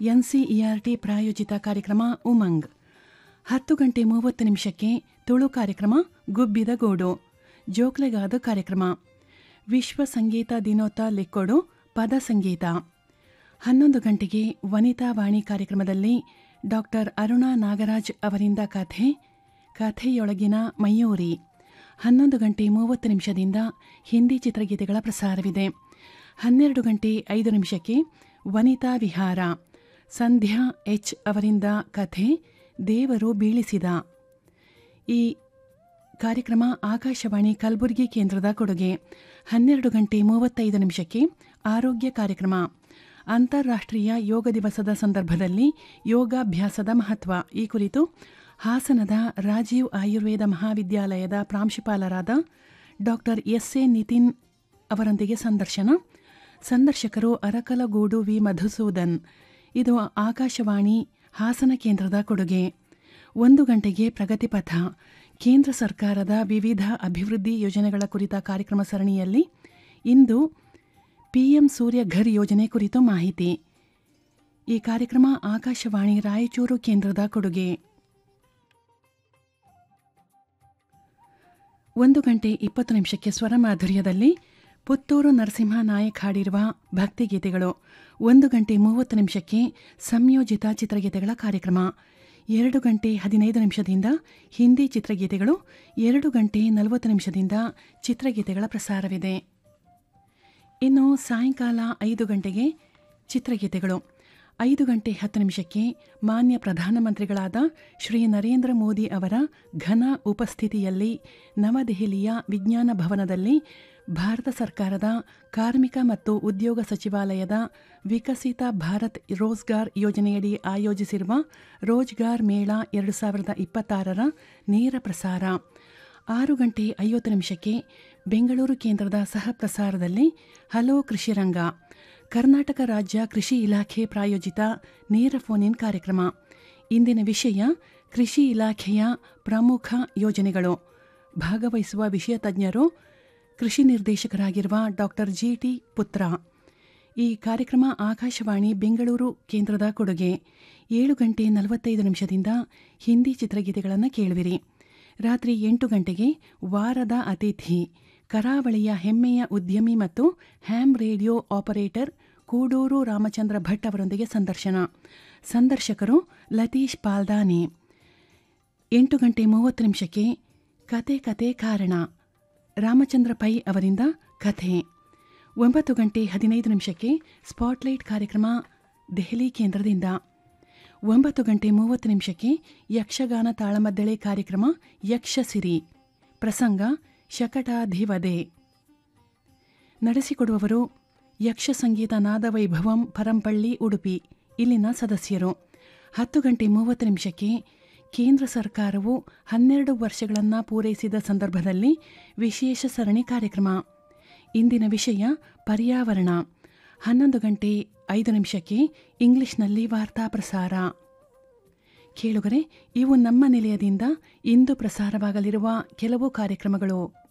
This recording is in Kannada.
ಎನ್ಸಿಇಆರ್ಟಿ ಪ್ರಾಯೋಜಿತ ಕಾರ್ಯಕ್ರಮ ಉಮಂಗ್ ಹತ್ತು ಗಂಟೆ ಮೂವತ್ತು ನಿಮಿಷಕ್ಕೆ ತುಳು ಕಾರ್ಯಕ್ರಮ ಗುಬ್ಬಿದ ಗೋಡು ಜೋಕ್ಲೆಗಾದ ಕಾರ್ಯಕ್ರಮ ವಿಶ್ವ ಸಂಗೀತ ದಿನೋತ್ತ ಲೆಕ್ಕೋಡು ಪದ ಸಂಗೀತ ಹನ್ನೊಂದು ಗಂಟೆಗೆ ವನಿತಾ ವಾಣಿ ಕಾರ್ಯಕ್ರಮದಲ್ಲಿ ಡಾಕ್ಟರ್ ಅರುಣಾ ನಾಗರಾಜ್ ಅವರಿಂದ ಕಥೆ ಕಥೆಯೊಳಗಿನ ಮಯೂರಿ ಹನ್ನೊಂದು ಗಂಟೆ ಮೂವತ್ತು ನಿಮಿಷದಿಂದ ಹಿಂದಿ ಚಿತ್ರಗೀತೆಗಳ ಪ್ರಸಾರವಿದೆ ಹನ್ನೆರಡು ಗಂಟೆ ಐದು ನಿಮಿಷಕ್ಕೆ ವನಿತಾ ವಿಹಾರ ಸಂಧ್ಯಾ ಎಚ್ ಅವರಿಂದ ಕಥೆ ದೇವರು ಬೀಳಿಸಿದ ಈ ಕಾರ್ಯಕ್ರಮ ಆಕಾಶವಾಣಿ ಕಲಬುರಗಿ ಕೇಂದ್ರದ ಕೊಡುಗೆ ಹನ್ನೆರಡು ಗಂಟೆ ಮೂವತ್ತೈದು ನಿಮಿಷಕ್ಕೆ ಆರೋಗ್ಯ ಕಾರ್ಯಕ್ರಮ ಅಂತಾರಾಷ್ಟ್ರೀಯ ಯೋಗ ದಿವಸದ ಸಂದರ್ಭದಲ್ಲಿ ಯೋಗಾಭ್ಯಾಸದ ಮಹತ್ವ ಈ ಕುರಿತು ಹಾಸನದ ರಾಜೀವ್ ಆಯುರ್ವೇದ ಮಹಾವಿದ್ಯಾಲಯದ ಪ್ರಾಂಶುಪಾಲರಾದ ಡಾಕ್ಟರ್ ಎಸ್ ಎ ನಿತಿನ್ ಅವರೊಂದಿಗೆ ಸಂದರ್ಶನ ಸಂದರ್ಶಕರು ಅರಕಲಗೂಡು ವಿ ಮಧುಸೂದನ್ ಇದು ಆಕಾಶವಾಣಿ ಹಾಸನ ಕೇಂದ್ರದ ಕೊಡುಗೆ ಒಂದು ಗಂಟೆಗೆ ಪ್ರಗತಿಪಥ ಕೇಂದ್ರ ಸರ್ಕಾರದ ವಿವಿಧ ಅಭಿವೃದ್ಧಿ ಯೋಜನೆಗಳ ಕುರಿತ ಕಾರ್ಯಕ್ರಮ ಸರಣಿಯಲ್ಲಿ ಇಂದು ಪಿಎಂ ಸೂರ್ಯ ಘರ್ ಯೋಜನೆ ಕುರಿತು ಮಾಹಿತಿ ಈ ಕಾರ್ಯಕ್ರಮ ಆಕಾಶವಾಣಿ ರಾಯಚೂರು ಕೇಂದ್ರದ ಕೊಡುಗೆ ಒಂದು ಗಂಟೆ ಇಪ್ಪತ್ತು ನಿಮಿಷಕ್ಕೆ ಸ್ವರ ಮಾಧುರ್ಯದಲ್ಲಿ ಪುತ್ತೂರು ನರಸಿಂಹ ನಾಯಕ್ ಹಾಡಿರುವ ಭಕ್ತಿಗೀತೆಗಳು ಒಂದು ಗಂಟೆ ಮೂವತ್ತು ನಿಮಿಷಕ್ಕೆ ಸಂಯೋಜಿತ ಚಿತ್ರಗೀತೆಗಳ ಕಾರ್ಯಕ್ರಮ ಎರಡು ಗಂಟೆ ಹದಿನೈದು ನಿಮಿಷದಿಂದ ಹಿಂದಿ ಚಿತ್ರಗೀತೆಗಳು ಎರಡು ಗಂಟೆ ನಲವತ್ತು ನಿಮಿಷದಿಂದ ಚಿತ್ರಗೀತೆಗಳ ಪ್ರಸಾರವಿದೆ ಇನ್ನು ಸಾಯಂಕಾಲ ಐದು ಗಂಟೆಗೆ ಚಿತ್ರಗೀತೆಗಳು ಐದು ಗಂಟೆ ಹತ್ತು ನಿಮಿಷಕ್ಕೆ ಮಾನ್ಯ ಪ್ರಧಾನಮಂತ್ರಿಗಳಾದ ಶ್ರೀ ನರೇಂದ್ರ ಮೋದಿ ಅವರ ಘನ ಉಪಸ್ಥಿತಿಯಲ್ಲಿ ನವದೆಹಲಿಯ ವಿಜ್ಞಾನ ಭವನದಲ್ಲಿ ಭಾರತ ಸರ್ಕಾರದ ಕಾರ್ಮಿಕ ಮತ್ತು ಉದ್ಯೋಗ ಸಚಿವಾಲಯದ ವಿಕಸಿತ ಭಾರತ್ ರೋಜ್ಗಾರ್ ಯೋಜನೆಯಡಿ ಆಯೋಜಿಸಿರುವ ರೋಜ್ಗಾರ್ ಮೇಳ ಎರಡು ಸಾವಿರದ ಇಪ್ಪತ್ತಾರರ ನೇರ ಪ್ರಸಾರ ಆರು ಗಂಟೆ ಐವತ್ತು ನಿಮಿಷಕ್ಕೆ ಬೆಂಗಳೂರು ಕೇಂದ್ರದ ಸಹ ಪ್ರಸಾರದಲ್ಲಿ ಹಲೋ ಕೃಷಿರಂಗ ಕರ್ನಾಟಕ ರಾಜ್ಯ ಕೃಷಿ ಇಲಾಖೆ ಪ್ರಾಯೋಜಿತ ನೇರ ಫೋನ್ ಇನ್ ಕಾರ್ಯಕ್ರಮ ಇಂದಿನ ವಿಷಯ ಕೃಷಿ ಇಲಾಖೆಯ ಪ್ರಮುಖ ಯೋಜನೆಗಳು ಭಾಗವಹಿಸುವ ವಿಷಯ ತಜ್ಞರು ಕೃಷಿ ನಿರ್ದೇಶಕರಾಗಿರುವ ಡಾಕ್ಟರ್ ಜಿಟಿ ಪುತ್ರ ಈ ಕಾರ್ಯಕ್ರಮ ಆಕಾಶವಾಣಿ ಬೆಂಗಳೂರು ಕೇಂದ್ರದ ಕೊಡುಗೆ ಏಳು ಗಂಟೆ ನಲವತ್ತೈದು ನಿಮಿಷದಿಂದ ಹಿಂದಿ ಚಿತ್ರಗೀತೆಗಳನ್ನು ಕೇಳುವಿರಿ ರಾತ್ರಿ ಎಂಟು ಗಂಟೆಗೆ ವಾರದ ಅತಿಥಿ ಕರಾವಳಿಯ ಹೆಮ್ಮೆಯ ಉದ್ಯಮಿ ಮತ್ತು ham radio operator Kuduru Ramachandra Bhat ಅವರೊಂದಿಗೆ ಸಂದರ್ಶನ ಸಂದರ್ಶಕರು ಲತೀಶ್ ಪಾಲ್ದಾನೆ ಎಂಟು ಗಂಟೆ ಮೂವತ್ತು ನಿಮಿಷಕ್ಕೆ ಕತೆ ಕತೆ ಕಾರಣ ರಾಮಚಂದ್ರ ಪೈ ಅವರಿಂದ ಕಥೆ ಒಂಬತ್ತು ಗಂಟೆ ಹದಿನೈದು ನಿಮಿಷಕ್ಕೆ ಸ್ಪಾಟ್ಲೈಟ್ ಕಾರ್ಯಕ್ರಮ ದೆಹಲಿ ಕೇಂದ್ರದಿಂದ ಒಂಬತ್ತು ಗಂಟೆ ಮೂವತ್ತು ನಿಮಿಷಕ್ಕೆ ಯಕ್ಷಗಾನ ತಾಳಮದ್ದಳೆ ಕಾರ್ಯಕ್ರಮ ಯಕ್ಷಸಿರಿ ಪ್ರಸಂಗ ಶಕಟಾಧಿವದೆ ನಡೆಸಿಕೊಡುವವರು ಯಕ್ಷ ಸಂಗೀತ ನಾದವೈಭವಂ ಪರಂಪಳ್ಳಿ ಉಡುಪಿ ಇಲ್ಲಿನ ಸದಸ್ಯರು ಹತ್ತು ಗಂಟೆ ಮೂವತ್ತು ನಿಮಿಷಕ್ಕೆ ಕೇಂದ್ರ ಸರ್ಕಾರವು ಹನ್ನೆರಡು ವರ್ಷಗಳನ್ನು ಪೂರೈಸಿದ ಸಂದರ್ಭದಲ್ಲಿ ವಿಶೇಷ ಸರಣಿ ಕಾರ್ಯಕ್ರಮ ಇಂದಿನ ವಿಷಯ ಪರ್ಯಾವರಣ ಹನ್ನೊಂದು ಗಂಟೆ ಐದು ನಿಮಿಷಕ್ಕೆ ಇಂಗ್ಲಿಷ್ನಲ್ಲಿ ವಾರ್ತಾ ಪ್ರಸಾರ ಕೇಳುಗರೆ ಇವು ನಮ್ಮ ನಿಲಯದಿಂದ ಇಂದು ಪ್ರಸಾರವಾಗಲಿರುವ ಕೆಲವು ಕಾರ್ಯಕ್ರಮಗಳು